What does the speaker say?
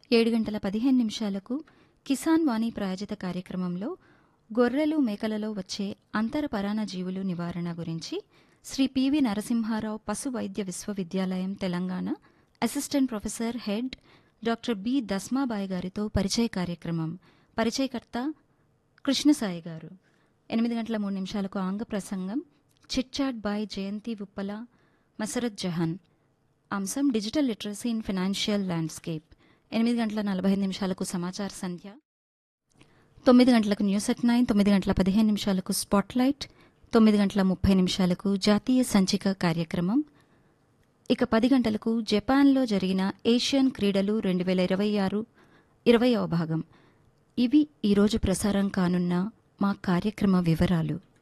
ఏడు గంటల పదిహేను నిమిషాలకు కిసాన్ వాణి ప్రాయోజిత కార్యక్రమంలో గొర్రెలు మేకలలో వచ్చే అంతర పరాణ జీవులు నివారణ గురించి శ్రీ పివి నరసింహారావు పశు వైద్య విశ్వవిద్యాలయం Telangana assistant professor head doctor B Dasmabai గారితో పరిచయ కార్యక్రమం పరిచయకర్త కృష్ణసాయి గారు ఎనిమిది గంటల మూడు నిమిషాలకు ఆంగ్ల ప్రసంగం చిట్చాట్ బాయ్ జయంతి ఉప్పల మసరత్ జహాన్ అంశం digital literacy in financial landscape ఎనిమిది గంటల నలభై ఐదు నిమిషాలకు సమాచార సంధ్య తొమ్మిది గంటలకు న్యూస్ ఎట్ నైన్ తొమ్మిది గంటల పదిహేను నిమిషాలకు స్పాట్లైట్ తొమ్మిది గంటల ముప్పై నిమిషాలకు జాతీయ సంచిక కార్యక్రమం ఇక పది గంటలకు జపాన్లో జరిగిన ఏషియన్ క్రీడలు రెండు వేల ఇరవై ఆరు ఇరవయవ భాగం ఇవి ఈరోజు ప్రసారం కానున్న మా కార్యక్రమ వివరాలు